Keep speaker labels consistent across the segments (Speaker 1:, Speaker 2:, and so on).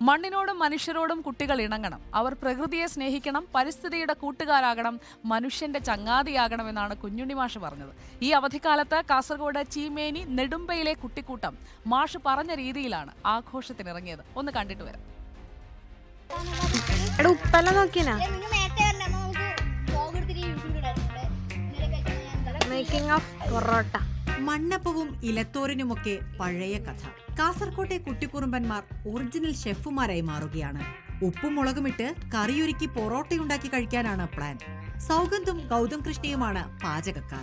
Speaker 1: മണ്ണിനോടും മനുഷ്യരോടും കുട്ടികൾ ഇണങ്ങണം അവർ പ്രകൃതിയെ സ്നേഹിക്കണം പരിസ്ഥിതിയുടെ കൂട്ടുകാരാകണം മനുഷ്യന്റെ ചങ്ങാതിയാകണമെന്നാണ് കുഞ്ഞുണ്ണി മാഷ് പറഞ്ഞത് ഈ അവധിക്കാലത്ത് കാസർഗോഡ് ചീമേനി നെടുമ്പയിലെ കുട്ടിക്കൂട്ടം മാഷ് പറഞ്ഞ രീതിയിലാണ് ആഘോഷത്തിനിറങ്ങിയത് ഒന്ന് കണ്ടിട്ട് വരാം
Speaker 2: എടാ ഉപ്പെല്ലാം നോക്കിനാ
Speaker 3: നിങ്ങൾ നേരത്തെ പറഞ്ഞ നമുക്ക് vlog എടുത്തിട്ട് യൂട്യൂബിൽ ഇടാറുണ്ട് ഇന്നലെ കഴിക്കുന്ന ഞാൻ ഇന്നലെ
Speaker 2: മേക്കിംഗ് ഓഫ് പൊറോട്ട
Speaker 4: മണ്ണപ്പവും ഇലത്തോരനുമൊക്കെ പഴയ കഥ കാസർകോട്ടെ കുട്ടിക്കുറുമ്പന്മാർ ഒറിജിനൽ ഷെഫുമാരായി മാറുകയാണ് ഉപ്പും മുളകുമിട്ട് കറിയൊരുക്കി പൊറോട്ടയുണ്ടാക്കി കഴിക്കാനാണ് പ്ലാൻ സൗഗന്ധും ഗൗതം കൃഷ്ണയുമാണ് പാചകക്കാർ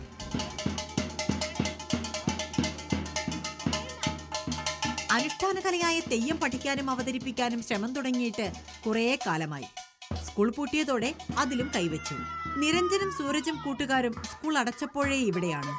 Speaker 4: അനുഷ്ഠാന കലയായ തെയ്യം പഠിക്കാനും അവതരിപ്പിക്കാനും ശ്രമം തുടങ്ങിയിട്ട് കുറേ കാലമായി സ്കൂൾ പൂട്ടിയതോടെ അതിലും കൈവച്ചു നിരഞ്ജനും സൂരജും കൂട്ടുകാരും സ്കൂൾ അടച്ചപ്പോഴേ ഇവിടെയാണ്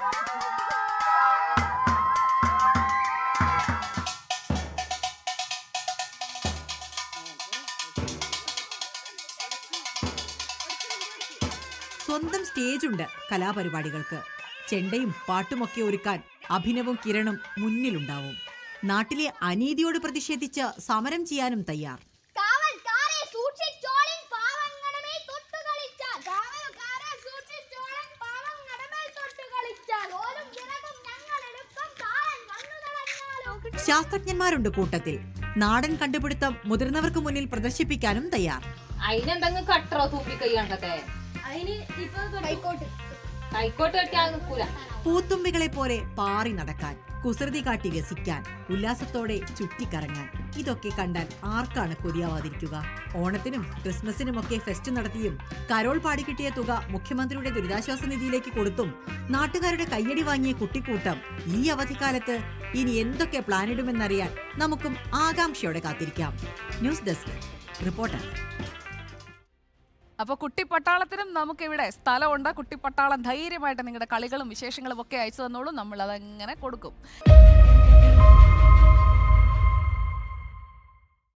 Speaker 4: സ്വന്തം സ്റ്റേജുണ്ട് കലാപരിപാടികൾക്ക് ചെണ്ടയും പാട്ടുമൊക്കെ ഒരുക്കാൻ അഭിനവും കിരണും മുന്നിലുണ്ടാവും നാട്ടിലെ അനീതിയോട് പ്രതിഷേധിച്ച് സമരം ചെയ്യാനും തയ്യാർ
Speaker 3: കാവൽക്കാരെ സൂക്ഷിച്ചോളിൻ പാവങ്ങളുടെ തൊട്ട് കളിച്ചാൽ കാവൽക്കാരെ സൂക്ഷിച്ചോളിൻ പാവങ്ങളുടെ മേൽ തൊട്ട് കളിച്ചാൽ ഓലും വിറകും ഞങ്ങൾ എടുക്കും കാലൻ വന്നു തടഞ്ഞാലോ
Speaker 4: ശാസ്ത്രജ്ഞന്മാരുണ്ട് കൂട്ടത്തിൽ നാടൻ കണ്ടുപിടുത്തം മുതിർന്നവർക്ക് മുന്നിൽ പ്രദർശിപ്പിക്കാനും തയ്യാർ
Speaker 5: അതിനെന്തെങ്കിലും കട്ടറോ തൂപ്പി കൈ കണ്ടത്തെ
Speaker 3: അതിന് ഇപ്പൊ കൈക്കോട്ട്
Speaker 5: കൈക്കോട്ട് കെട്ടിയാൽ നിൽക്കൂല
Speaker 4: പൂത്തുമ്പികളെ പോലെ പാറി നടക്കാൻ കുസൃതി കാട്ടി രസിക്കാൻ ഉല്ലാസത്തോടെ ചുറ്റിക്കറങ്ങാൻ ഇതൊക്കെ കണ്ടാൽ ആർക്കാണ് കൊതിയാവാതിരിക്കുക ഓണത്തിനും ക്രിസ്മസിനുമൊക്കെ ഫെസ്റ്റ് നടത്തിയും കരോൾ പാടിക്കിട്ടിയ തുക മുഖ്യമന്ത്രിയുടെ ദുരിതാശ്വാസ നിധിയിലേക്ക് കൊടുത്തും നാട്ടുകാരുടെ കയ്യടി വാങ്ങിയ കുട്ടിക്കൂട്ടം ഈ അവധിക്കാലത്ത് ഇനി എന്തൊക്കെ പ്ലാനിടുമെന്നറിയാൻ നമുക്കും ആകാംക്ഷയോടെ കാത്തിരിക്കാം ന്യൂസ് ഡെസ്ക് റിപ്പോർട്ടർ
Speaker 1: അപ്പോൾ കുട്ടിപ്പട്ടാളത്തിനും നമുക്കിവിടെ സ്ഥലമുണ്ട് കുട്ടിപ്പട്ടാളം ധൈര്യമായിട്ട് നിങ്ങളുടെ കളികളും വിശേഷങ്ങളും ഒക്കെ അയച്ചു തന്നോളൂ നമ്മൾ അതങ്ങനെ കൊടുക്കും